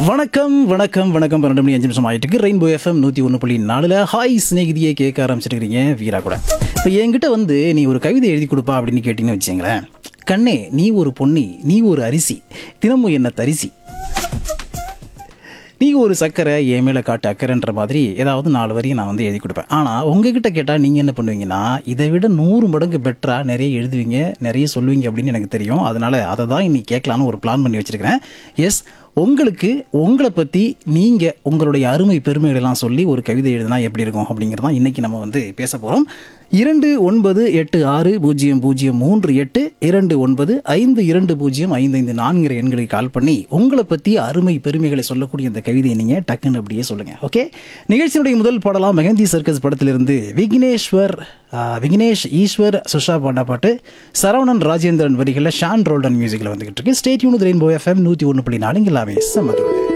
வணக்கம் வணக்கம் வணக்கம் பன்னெண்டு மணி அஞ்சு நிமிஷம் ஆயிட்டு இருக்கு ரெயின்போ எஃப்எம் நூற்றி ஒன்று புள்ளி நாலுல ஹாய் ஸ்நேகிதியை கேட்க ஆரம்பிச்சிருக்கிறீங்க வீரா கூட இப்போ என்கிட்ட வந்து நீ ஒரு கவிதை எழுதி கொடுப்பா அப்படின்னு கேட்டிங்கன்னு வச்சுங்களேன் கண்ணே நீ ஒரு பொன்னி நீ ஒரு அரிசி தினமும் என்ன தரிசி நீ ஒரு சக்கரை என் மேலே காட்டு அக்கறைன்ற மாதிரி ஏதாவது நாலு வரையும் நான் வந்து எழுதி கொடுப்பேன் ஆனால் உங்ககிட்ட கேட்டால் நீங்கள் என்ன பண்ணுவீங்கன்னா இதை விட நூறு மடங்கு பெட்டராக நிறைய எழுதுவீங்க நிறைய சொல்லுவீங்க அப்படின்னு எனக்கு தெரியும் அதனால் அதை தான் இன்னைக்கு கேட்கலான்னு ஒரு பிளான் பண்ணி வச்சுருக்கிறேன் எஸ் உங்களுக்கு உங்களை பற்றி நீங்கள் உங்களுடைய அருமை பெருமைகளெல்லாம் சொல்லி ஒரு கவிதை எழுதினா எப்படி இருக்கும் அப்படிங்கிறது தான் இன்றைக்கி நம்ம வந்து பேச போகிறோம் இரண்டு ஒன்பது எட்டு ஆறு பூஜ்ஜியம் பூஜ்ஜியம் மூன்று எட்டு இரண்டு ஒன்பது ஐந்து இரண்டு பூஜ்ஜியம் ஐந்து ஐந்து நான்கிற எண்களுக்கு கால் பண்ணி உங்களை பற்றி அருமை பெருமைகளை சொல்லக்கூடிய இந்த கவிதையை நீங்கள் டக்குன்னு அப்படியே சொல்லுங்கள் ஓகே நிகழ்ச்சியினுடைய முதல் பாடலாம் மெகந்தி சர்க்கஸ் படத்திலிருந்து விக்னேஸ்வர் ஆ, விக்னேஷ் ஈஸ்வர் சுஷா பாண்டா பாட்டு சரவணன் ராஜேந்திரன் வரிகளில் ஷான் ரோல்டன் மியூசிக்கில் வந்துகிட்டு இருக்கு ஸ்டேட் யூனிட் ரெயின்போ எஃப்எம் நூற்றி ஒன்று புள்ளி நாலு இங்கே எல்லாமே சம்மதி